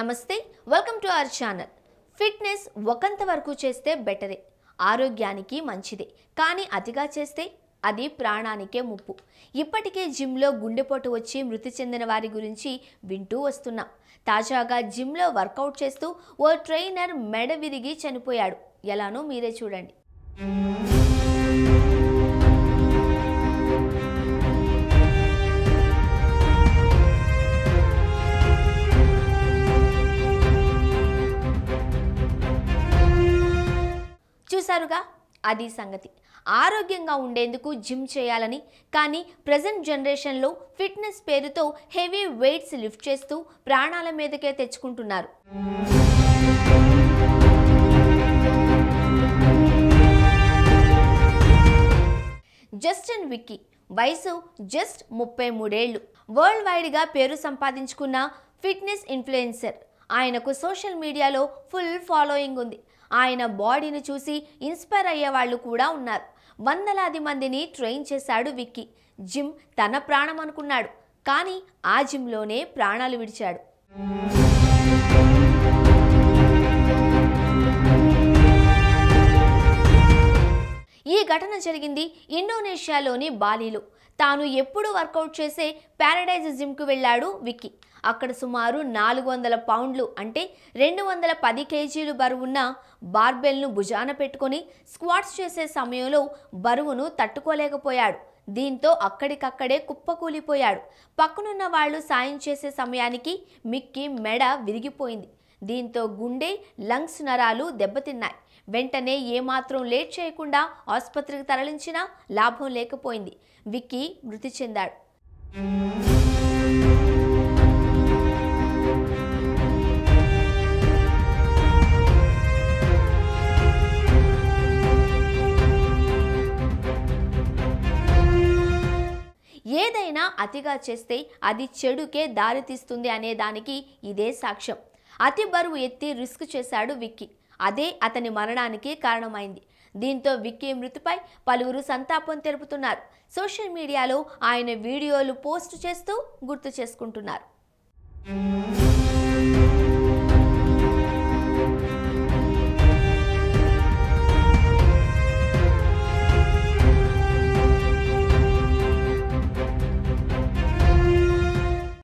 నమస్తే welcome to our channel fitness ఒకంత వరకు చేస్తే బెటరే ఆరోగ్యానికి మంచిదే కానీ అతిగా చేస్తే అది ప్రాణానికే ముప్పు ఇప్పటికే జిమ్లో గుండెపోటు వచ్చి మృతి చెందిన వారి గురించి వింటూ వస్తున్నాం తాజాగా జిమ్లో వర్కౌట్ చేస్తూ ఓ ట్రైనర్ మెడ విరిగి చనిపోయాడు ఎలానో మీరే చూడండి చూసారుగా అది సంగతి ఆరోగ్యంగా ఉండేందుకు జిమ్ చేయాలని కానీ ప్రజెంట్ జనరేషన్లో ఫిట్నెస్ పేరుతో హెవీ వెయిట్స్ లిఫ్ట్ చేస్తూ ప్రాణాల మీదకే తెచ్చుకుంటున్నారు జస్టిన్ విక్కీ వయసు జస్ట్ ముప్పై మూడేళ్లు వరల్డ్ వైడ్గా పేరు సంపాదించుకున్న ఫిట్నెస్ ఇన్ఫ్లుయెన్సర్ ఆయనకు సోషల్ మీడియాలో ఫుల్ ఫాలోయింగ్ ఉంది ఆయన బాడీని చూసి ఇన్స్పైర్ అయ్యే వాళ్ళు కూడా ఉన్నారు వందలాది మందిని ట్రైన్ చేశాడు విక్కీ జిమ్ తన ప్రాణం అనుకున్నాడు కానీ ఆ జిమ్లోనే ప్రాణాలు విడిచాడు ఈ ఘటన జరిగింది ఇండోనేషియాలోని బాలీలో తాను ఎప్పుడు వర్కౌట్ చేసే ప్యారడైజ్ జిమ్కు వెళ్ళాడు విక్కీ అక్కడ సుమారు నాలుగు వందల పౌండ్లు అంటే రెండు వందల పది కేజీలు బరువున్న బార్బెల్ను భుజాన పెట్టుకొని స్క్వాట్స్ చేసే సమయంలో బరువును తట్టుకోలేకపోయాడు దీంతో అక్కడికక్కడే కుప్పకూలిపోయాడు పక్కనున్న వాళ్ళు సాయం చేసే సమయానికి మిక్కి మెడ విరిగిపోయింది దీంతో గుండె లంగ్స్ నరాలు దెబ్బతిన్నాయి వెంటనే ఏమాత్రం లేట్ చేయకుండా ఆసుపత్రికి తరలించినా లాభం లేకపోయింది విక్కీ మృతి చెందాడు ఏదైనా అతిగా చేస్తే అది చెడుకే దారితీస్తుంది అనే దానికి ఇదే సాక్ష్యం అతి బరువు ఎత్తి రిస్క్ చేశాడు విక్కీ అదే అతని మరణానికి కారణమైంది దీంతో విక్కీ మృతిపై పలువురు సంతాపం తెలుపుతున్నారు సోషల్ మీడియాలో ఆయన వీడియోలు పోస్ట్ చేస్తూ గుర్తు చేసుకుంటున్నారు